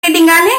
கேட்டீங்களே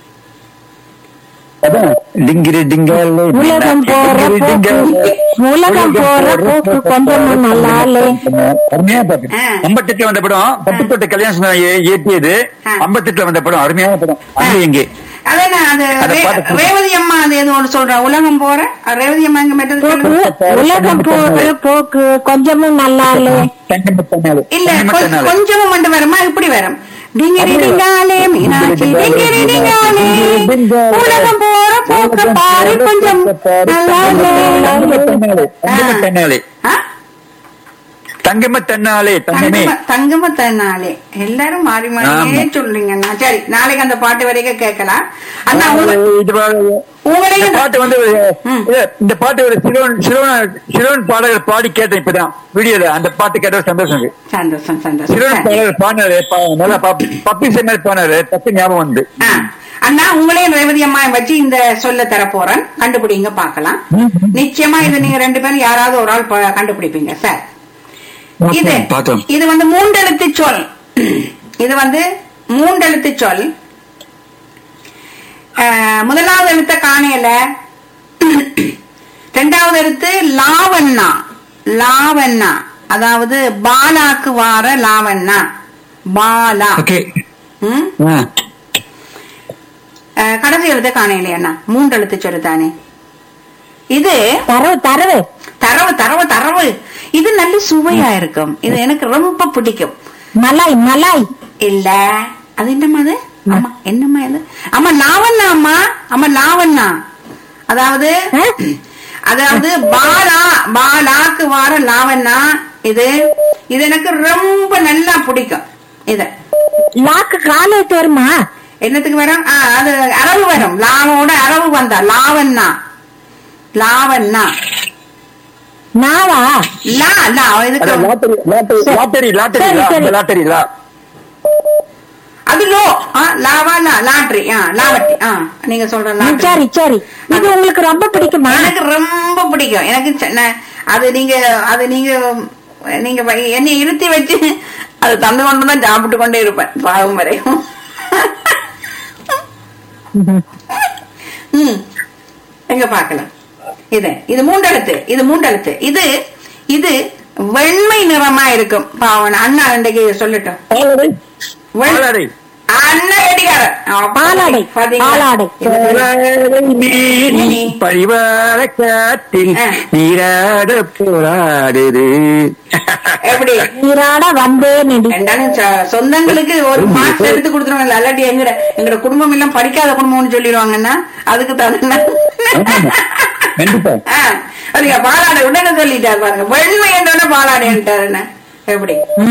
அதான் டிங்கிரி டிங்காலே உலகம் போற போக்கு உலகம் போற போக்கு கொஞ்சமும் நல்லா இல்ல அருமையா பாட்டு ஆ. ஐம்பத்தெட்டுல வந்த படம் பட்டுக்கோட்டை கல்யாணம் இயற்றியது ஆ. ஐம்பத்தெட்டுல வந்த படம் அருமையான படம் அங்கே இங்கே அதே நான் அது அத ரே- பாத்து- ரேவதி அம்மா அது ஏதோ ஒன்று சொல்றா உலகம் போற அது ரேவதி அம்மா எங்க மெட்டது சொல்லுங்க உலகம் போற போக்கு கொஞ்சமும் நல்லா இல்ல தங்கமத்தனாலே இல்ல கொ- தங்கமத்தனாலே கொஞ்சமும் மட்டும் வருமா இப்படி வரும் டிங்கிரி டிங்காலே மீனாட்சி டிங்கிரி டிங்காலே உலகம் போற போக்கு பாரு கொஞ்சம் நல்லா இல்ல. தங்கமத்தனாலே தங்கமத்தனாலே ஆ? தங்கமத்தனாலே தங்கமே தங்கம- தங்கமத்தனாலே எல்லாரும் மாறி மாறியே ஆமா. சொல்றீங்கண்ணா சரி நாளைக்கு அந்த பாட்டு வரைக்கும் கேட்கலாம் அண்ணா உங்க- இது பா- இந்த உங்களையும் பாட்டு வந்து ம். இல்ல, இந்த பாட்டு ஒரு சிறுவன் சிறுவன் சிறுவன் பாடகர் பாடி கேட்டேன் இப்பதான் வீடியோல அந்த பாட்டு கேட்ட ஒரு சந்தோஷம் இருக்கு சந்தோஷம் சிறுவன் சந்தோஷம் பாடகர் பாடினாரு பா- நல்லா பப்பி பப்பி மாதிரி பாடினாரு தப்பு ஞாபகம் வந்து ஆ. அண்ணா உங்களையும் ரேவதி அம்மா வச்சு இந்த சொல்ல தர போறேன் கண்டுபிடிங்க பார்க்கலாம் நிச்சயமா இது நீங்க ரெண்டு பேரும் யாராவது ஒரு ஆள் ப- கண்டுபிடிப்பீங்க சார் இது பார்த்தோம் இது வந்து மூண்டெழுத்து சொல் இது வந்து மூண்டெழுத்து சொல் ஆ, முதலாவது எழுத்த காணையில ரெண்டாவது எழுத்து லாவண்ணா லாவண்ணா அதாவது பாலாக்கு வார லாவண்ணா பாலா ஓகே ம் அஹ் கடைசி எழுத்து காணையிலையண்ணா மூன்று எழுத்து சொல்லு தானே இது தரவு தரவு தரவு தரவு தரவு இது நல்ல சுவையா இருக்கும் இது எனக்கு ரொம்ப பிடிக்கும் மலாய் மலாய் இல்ல அது என்னம்மா அது அம்மா என்னம்மா இது அம்மா லாவண்ணா அம்மா அம்மா லாவண்ணா அதாவது ஆ? அதாவது பாலா பாலாக்கு வார லாவண்ணா இது இது எனக்கு ரொம்ப நல்லா பிடிக்கும் இது லாக்கு காலேஜ் வருமா என்னத்துக்கு வரும் ஆ, அது அரவு வரும் லாவோட அரவு வந்தா லாவண்ணா லாவண்ணா நாவா லா லா இதுக்கு லாட்டரி லாட்டரி லாட்டரி லாட்டரி சரி, சரி. லாட்டரி லா அது லோ ஆ, லாவா லா லாட்ரி ஆ லாவட்டி ஆ நீங்க சொல்ற ம், லாட்ரி சரி சரி இது உங்களுக்கு ரொம்ப பிடிக்குமா எனக்கு ரொம்ப பிடிக்கும் எனக்கு ச- நான் அது நீங்க அது நீங்க நீங்க வை- என்னை இருத்தி வச்சு அது தந்து கொண்டு தான் சாப்பிட்டு கொண்டே இருப்பேன் சாகும் வரையும் ம் எங்க பார்க்கலாம் இது இது மூண்டெழுத்து இது மூண்டெழுத்து இது இது வெண்மை நிறமா இருக்கும் பாவன் அண்ணா ரெண்டைக்கு சொல்லட்டும் பாலடை வெண்- பாலடை அண்ணா கெட்டிக்காரன் ஆ, பாலாடை, பாத்தீங்களா? பாலாடை. இது- பாலடை மீறி பரிவார காத்தில் ஆ. நீராட போராடுது எப்படி நீராட வந்தேன் நடி ரெண்டாலும் சொ- சொந்தங்களுக்கு ஒரு மாசம் எடுத்து கொடுத்துருவாங்க அல்லாட்டி எங்கட எங்கட குடும்பம் எல்லாம் படிக்காத குடும்பம்னு சொல்லிடுவாங்கன்னா அதுக்கு தகுந்த கண்டிப்பா ஆ, அதுங்க பாலாடை உடனே சொல்லிட்டாரு பாருங்க வெண்மை என்றோட பாலாடைன்ட்டாரு எப்படி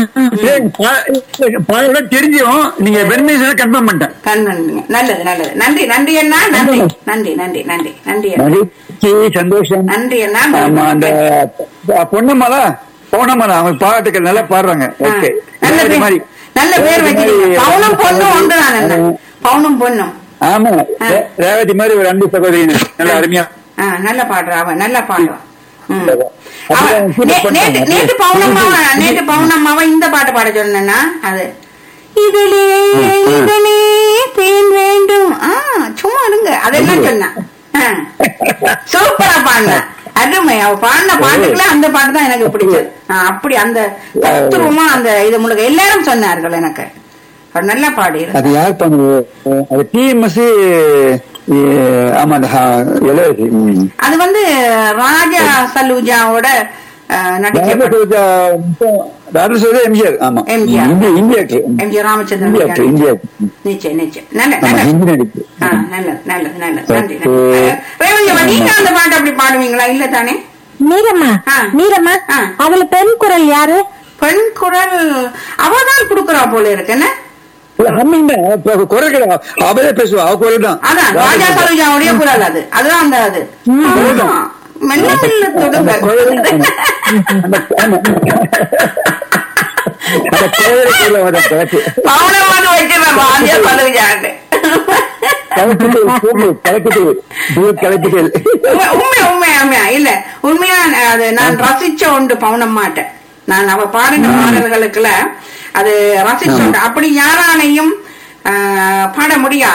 பாலோட தெரிஞ்சும் நீங்க வெண்மை கன்ஃபார்ம் பண்ணிட்டேன் கண்ணு நல்லது நல்லது நன்றி நன்றி அண்ணா நன்றி நன்றி நன்றி நன்றி நன்றி அண்ணா மகிழ்ச்சி சந்தோஷம் நன்றி அண்ணா ஆமா அந்த பொன்னமலா பௌனமலா அவங்க பாட்டுகள் நல்லா பாடுறாங்க ஆ, ஓகே நல்ல அதே பேர் மாதிரி நல்ல பேர் வச்சிருக்கீங்க பவுனும் பொண்ணும் ஒன்று தான் அண்ணா பவுனும் பொண்ணும் ஆமா ஆ. ரே- ரேவதி மாதிரி ஒரு அன்பு சகோதரி நல்ல அருமையா ஆ, நல்ல பாடுறா அவன் நல்ல பாடுவான் ம். அப்பதான் அவன் கூட நே- பண்ணாங்க. நேத்து நேத்து பௌர்ணமாவ நேத்து பௌர்ணமாவ இந்த பாட்டு பாட சொன்னா அது இதிலே இதிலே தேன் வேண்டும் ஆ சும்மா இருங்க அதெல்லாம் சொன்னான் ஆ. சூப்பரா பாடின அருமை அவ பாடின பாட்டுக்குள்ள அந்த பாட்டு தான் எனக்கு பிடிச்சது ஆ, அப்படி அந்த தத்துவமா அந்த இது முழுக்க எல்லாரும் சொன்னார்கள் எனக்கு அவர் நல்லா பாடி அது யார் பண்ணுது அது டிஎம்எஸ் ஆமா அந்த ஹா- இளையராஜா. ம். அது வந்து ராஜா சலூஜாவோட அஹ், நடிக்க ராஜசோஜா ராஜசோஜா எம்ஜிஆர் ஆமா எம்ஜிஆர். இந்திய இந்திய actor. எம்ஜி ராமச்சந்திரன் இந்திய actor, இந்திய actor. நிச்சயம் நிச்சயம் நல்ல ஆமா நல்ல ஹிந்தி நடிப்பு ஆ, நல்லது நல்லது நல்லது நன்றி Okay. நன்றி. ரேவதி அம்மா, நீங்க அந்த பாட்டு அப்படி பாடுவீங்களா இல்ல தானே நீரம்மா ஆ. நீரம்மா ஆ. அதுல பெண் குரல் யாரு பெண் குரல் அவதான் குடுக்கறா போல இருக்குன்னு இல்ல, ஹம்மிங் தான். இப்ப குரல் கிடையாது. அவளே பேசுவா அவ குரல் தான் அதான் ராஜா சரோஜாவுடைய குரல் அது அதுதான் அந்த அது ஆமா. மெல்ல மெல்ல தொடுங்க அந்த குரல் தான். அந்த ஆமா. அந்த குரல் குரல் வர கலக்கு பவுனமான வச்சிருக்கேன் ராஜா சரோஜான்னு கலக்குது கூப்பு கலக்குது தூர் கலக்குது உண்மை உண்மை உண்மையா உண்மையா இல்ல உண்மையா அது நான் ரசிச்ச உண்டு பவுனம்மாட்ட நான் அவ பாடின பாடல்களுக்குள்ள அது ரசிச்ச உண்டு அப்படி யாராலையும் ஆஹ், பாட முடியாது